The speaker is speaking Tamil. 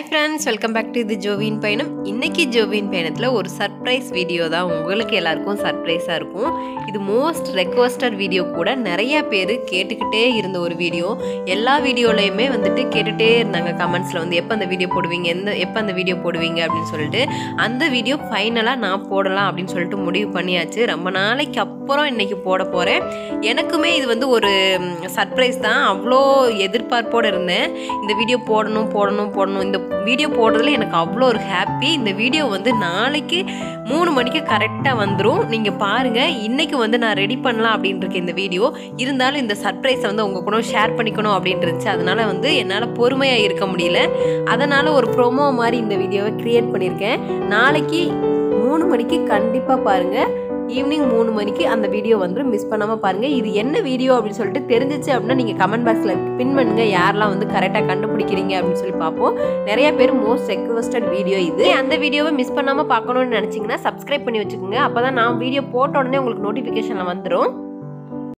hi friends welcome back to இது ஜோவின் பயணம் இன்னைக்கு ஜோவின் பயணத்தில் ஒரு சர்ப்ரைஸ் வீடியோ தான் உங்களுக்கு எல்லாருக்கும் சர்ப்ரைஸாக இருக்கும் இது மோஸ்ட் ரெக்வஸ்டட் வீடியோ கூட நிறைய பேர் கேட்டுக்கிட்டே இருந்த ஒரு வீடியோ எல்லா வீடியோலையுமே வந்துட்டு கேட்டுகிட்டே இருந்தாங்க கமெண்ட்ஸில் வந்து எப்போ அந்த வீடியோ போடுவீங்க எந்த எப்போ அந்த வீடியோ போடுவீங்க அப்படின்னு சொல்லிட்டு அந்த வீடியோ ஃபைனலாக நான் போடலாம் அப்படின்னு சொல்லிட்டு முடிவு பண்ணியாச்சு ரொம்ப நாளைக்கு அப்புறம் இன்னைக்கு போட போகிறேன் எனக்குமே இது வந்து ஒரு சர்ப்ரைஸ் தான் அவ்வளோ எதிர்பார்ப்போடு இருந்தேன் இந்த வீடியோ போடணும் போடணும் போடணும் இந்த வீடியோ போடுறதுல எனக்கு அவ்வளோ ஒரு ஹாப்பி இந்த வீடியோ வந்து நாளைக்கு மூணு மணிக்கு கரெக்டாக வந்துடும் நீங்கள் பாருங்கள் இன்றைக்கி வந்து நான் ரெடி பண்ணலாம் அப்படின்ட்டு இருக்கேன் இந்த வீடியோ இருந்தாலும் இந்த சர்ப்ரைஸை வந்து உங்கள் கூட ஷேர் பண்ணிக்கணும் அப்படின்ட்டு இருந்துச்சு அதனால் வந்து என்னால் பொறுமையாக இருக்க முடியல அதனால் ஒரு ப்ரோமோ மாதிரி இந்த வீடியோவை க்ரியேட் பண்ணியிருக்கேன் நாளைக்கு மூணு மணிக்கு கண்டிப்பாக பாருங்கள் ஈவினிங் மூணு மணிக்கு அந்த வீடியோ வந்து மிஸ் பண்ணாமல் பாருங்கள் இது என்ன வீடியோ அப்படின்னு சொல்லிட்டு தெரிஞ்சிச்சு அப்படின்னா நீங்கள் கமெண்ட் பாக்ஸில் பின் பண்ணுங்க யாரெல்லாம் வந்து கரெக்டாக கண்டுபிடிக்கிறீங்க அப்படின்னு சொல்லி பார்ப்போம் நிறைய பேர் மோஸ்ட் ரெக்வஸ்டட் வீடியோ இது அந்த வீடியோவை மிஸ் பண்ணாமல் பார்க்கணும்னு நினச்சிங்கன்னா சப்ஸ்கிரைப் பண்ணி வச்சுக்கோங்க அப்போ தான் நான் வீடியோ போட்ட உடனே உங்களுக்கு நோட்டிஃபிகேஷனில் வந்துடும்